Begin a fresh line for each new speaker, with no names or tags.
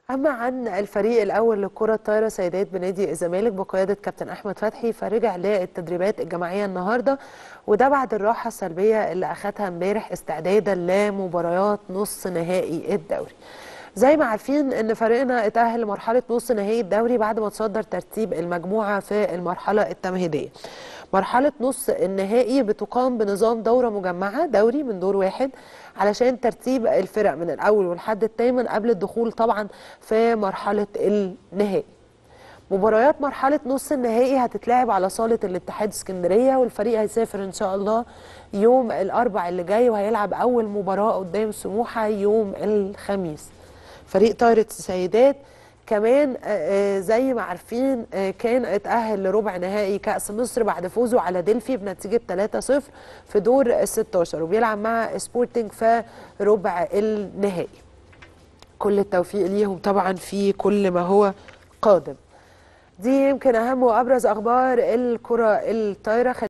أما عن الفريق الأول لكرة الطايرة سيدات بنادي الزمالك بقيادة كابتن أحمد فتحي فرجع للتدريبات الجماعية النهاردة وده بعد الراحة السلبية اللي أخدها امبارح استعدادا لمباريات نص نهائي الدوري زي ما عارفين ان فريقنا اتأهل لمرحلة نص نهائي الدوري بعد ما تصدر ترتيب المجموعة في المرحلة التمهيدية مرحلة نص النهائي بتقام بنظام دورة مجمعة دوري من دور واحد علشان ترتيب الفرق من الأول والحد الثامن قبل الدخول طبعا في مرحلة النهائي مباريات مرحلة نص النهائي هتتلعب على صالة الاتحاد اسكندرية والفريق هيسافر إن شاء الله يوم الأربع اللي جاي وهيلعب أول مباراة قدام سموحة يوم الخميس فريق طايرة السيدات كمان زي ما عارفين كان اتأهل لربع نهائي كأس مصر بعد فوزه على دلفي بنتيجة 3-0 في دور ال 16 وبيلعب مع سبورتنج في ربع النهائي كل التوفيق ليهم طبعا في كل ما هو قادم دي يمكن أهم وأبرز أخبار الكرة الطايرة